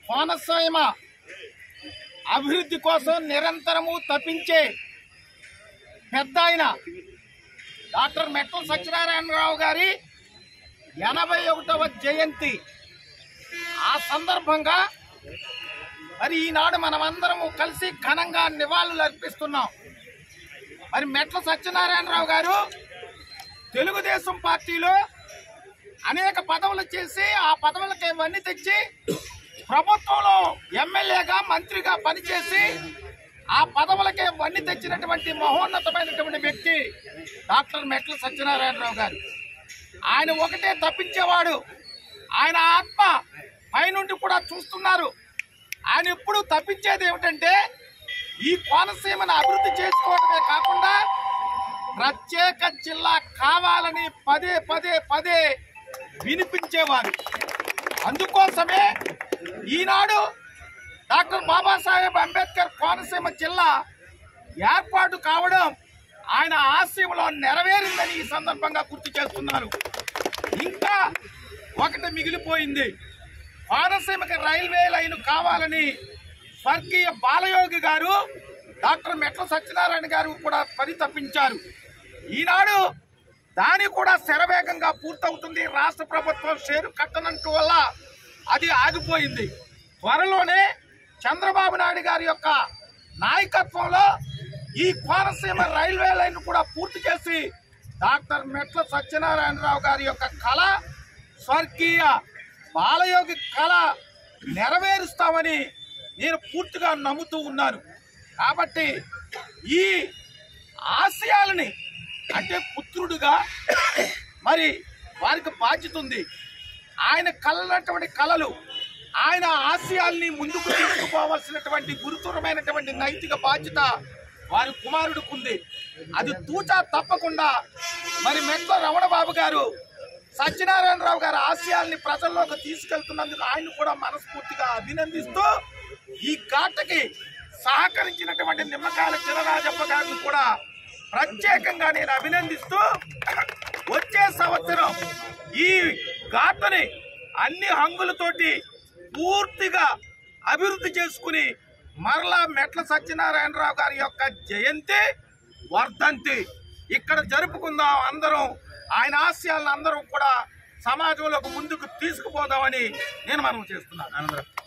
కోనసీమ అభివృద్ధి కోసం నిరంతరము తప్పించే పెద్ద ఆయన డాక్టర్ మెట్టల సత్యనారాయణరావు గారి ఎనభై ఒకటవ జయంతి ఆ సందర్భంగా మరి ఈనాడు మనమందరము కలిసి ఘనంగా నివాళులు అర్పిస్తున్నాం మరి మెట్ల సత్యనారాయణరావు గారు తెలుగుదేశం పార్టీలో అనేక పదవులు చేసి ఆ పదవులకి ఇవన్నీ తెచ్చి ప్రభుత్వంలో ఎమ్మెల్యేగా మంత్రిగా పనిచేసి ఆ పదవులకే వన్ని తెచ్చినటువంటి మహోన్నతమైనటువంటి వ్యక్తి డాక్టర్ మెట్ల సత్యనారాయణరావు గారు ఆయన ఒకటే తప్పించేవాడు ఆయన ఆత్మ పైనుండి కూడా చూస్తున్నారు ఆయన ఎప్పుడు తప్పించేది ఏమిటంటే ఈ కోనసీమను అభివృద్ధి చేసుకోవడమే కాకుండా ప్రత్యేక జిల్లా కావాలని పదే పదే పదే వినిపించేవారు అందుకోసమే ఈనాడు డాక్టర్ బాబాసాహెబ్ అంబేద్కర్ కోనసీమ జిల్లా ఏర్పాటు కావడం ఆయన ఆశయంలో నెరవేరిందని ఈ సందర్భంగా గుర్తు చేస్తున్నారు ఇంకా ఒకటి మిగిలిపోయింది కోనసీమకి రైల్వే లైన్ కావాలని స్వర్గీయ బాలయోగి గారు డాక్టర్ మెట్ల సత్యనారాయణ గారు కూడా పరితపించారు ఈనాడు దాని కూడా శరవేగంగా పూర్తవుతుంది రాష్ట్ర ప్రభుత్వం షేరు కట్టనంటూ వల్ల అది ఆగిపోయింది త్వరలోనే చంద్రబాబు నాయుడు గారి యొక్క నాయకత్వంలో ఈ కోనసీమ రైల్వే లైన్ కూడా పూర్తి చేసి డాక్టర్ మెట్ల సత్యనారాయణరావు గారి యొక్క కళ స్వర్గీయ బాలయోగి కళ నెరవేరుస్తామని నేను పూర్తిగా నమ్ముతూ ఉన్నాను కాబట్టి ఈ ఆశయాలని అంటే పుత్రుడుగా మరి వారికి బాధ్యత ఉంది ఆయన కలనటువంటి కళలు ఆయన ఆశయాల్ని ముందుకు తీసుకుపోవలసినటువంటి గురుతరమైనటువంటి నైతిక బాధ్యత వారి కుమారుడికి ఉంది అది తూచా తప్పకుండా మరి మెట్ల రమణబాబు గారు సత్యనారాయణరావు గారి ఆశయాల్ని ప్రజల్లోకి తీసుకెళ్తున్నందుకు ఆయన కూడా మనస్ఫూర్తిగా అభినందిస్తూ ఈ ఘాటకి సహకరించినటువంటి నిమ్మకాయల చినరాజప్ప గారిని కూడా ప్రత్యేకంగా నేను అభినందిస్తూ వచ్చే సంవత్సరం ఈ ఘాటని అన్ని హంగులతోటి పూర్తిగా అభివృద్ధి చేసుకుని మరలా మెట్ల సత్యనారాయణరావు గారి యొక్క జయంతి వర్ధంతి ఇక్కడ జరుపుకుందాం అందరం ఆయన ఆశయాలను అందరం కూడా సమాజంలోకి ముందుకు తీసుకుపోదామని నేను మనం చేస్తున్నాను అందరం